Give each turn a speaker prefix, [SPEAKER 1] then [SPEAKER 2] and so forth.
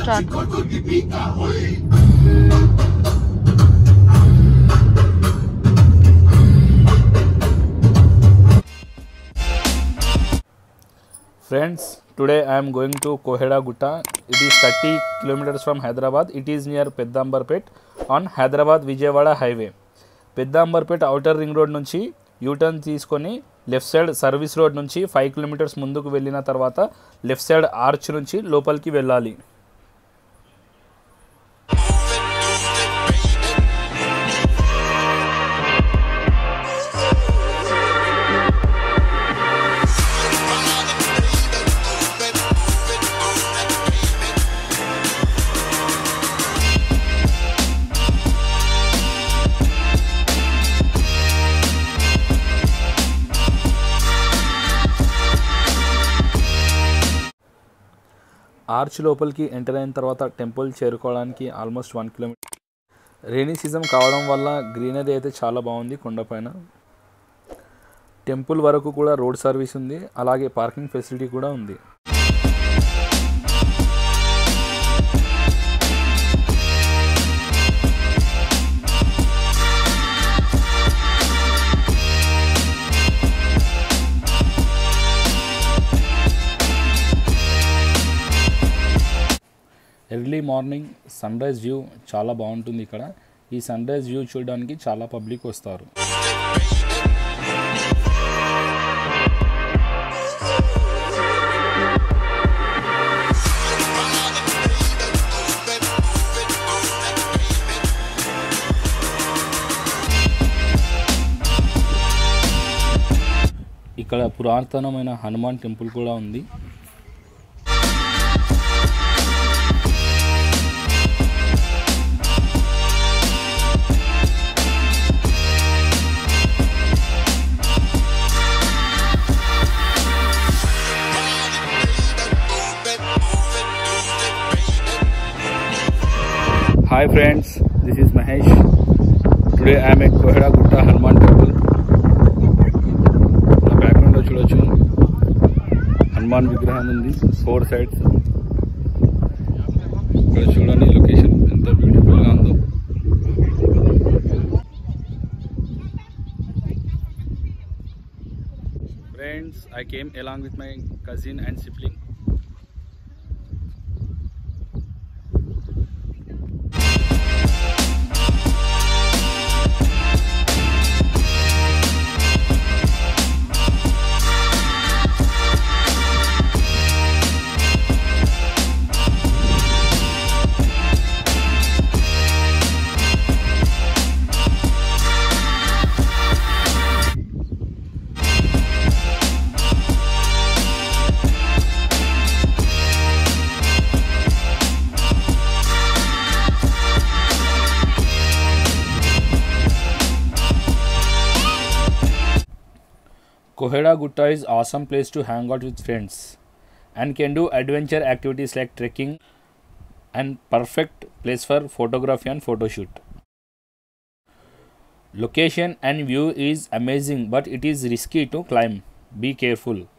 [SPEAKER 1] Start
[SPEAKER 2] Friends, today I am going to Koheda Gutta. It is 30 kilometers from Hyderabad. It is near Peddambarpet on Hyderabad Vijayawada highway. Peddamberpet outer ring road నుంచి U turn తీసుకొని left side service road నుంచి five kilometres ముందుకు వెళ్ళిన తర్వాత left side arch నుంచి లోపలికి వెళ్ళాలి arch లోపలికి ఎంటర్ అయిన తర్వాత టెంపుల్ చేరుకోవడానికి almost one kilometre rainy season కావడం వల్ల గ్రీనరీ అయితే చాలా బాగుంది కొండపైన టెంపుల్ వరకు కూడా రోడ్ సర్వీస్ ఉంది అలాగే పార్కింగ్ ఫెసిలిటీ కూడా ఉంది early morning sunrise view చాలా బాగుంటుంది ఇక్కడ ఈ సన్ రైజ్ వ్యూ చూడడానికి చాలా పబ్లిక్ వస్తారు ఇక్కడ పురాతనమైన హనుమాన్ టెంపుల్ కూడా ఉంది hi friends this is Mahesh today I'm at Koheda Gutta Hanuman temple నా బ్యాక్గ్రౌండ్లో చూడొచ్చు హనుమాన్ విగ్రహం ఉంది ఫోర్ సైడ్స్ ఇక్కడ చూడండి లొకేషన్ ఎంత బ్యూటిఫుల్గా ఉందో friends I came along with my cousin and sibling Koheda Gutta is awesome place to hang out with friends and can do adventure activities like trekking and perfect place for photography and photo shoot. Location and view is amazing but it is risky to climb. Be careful.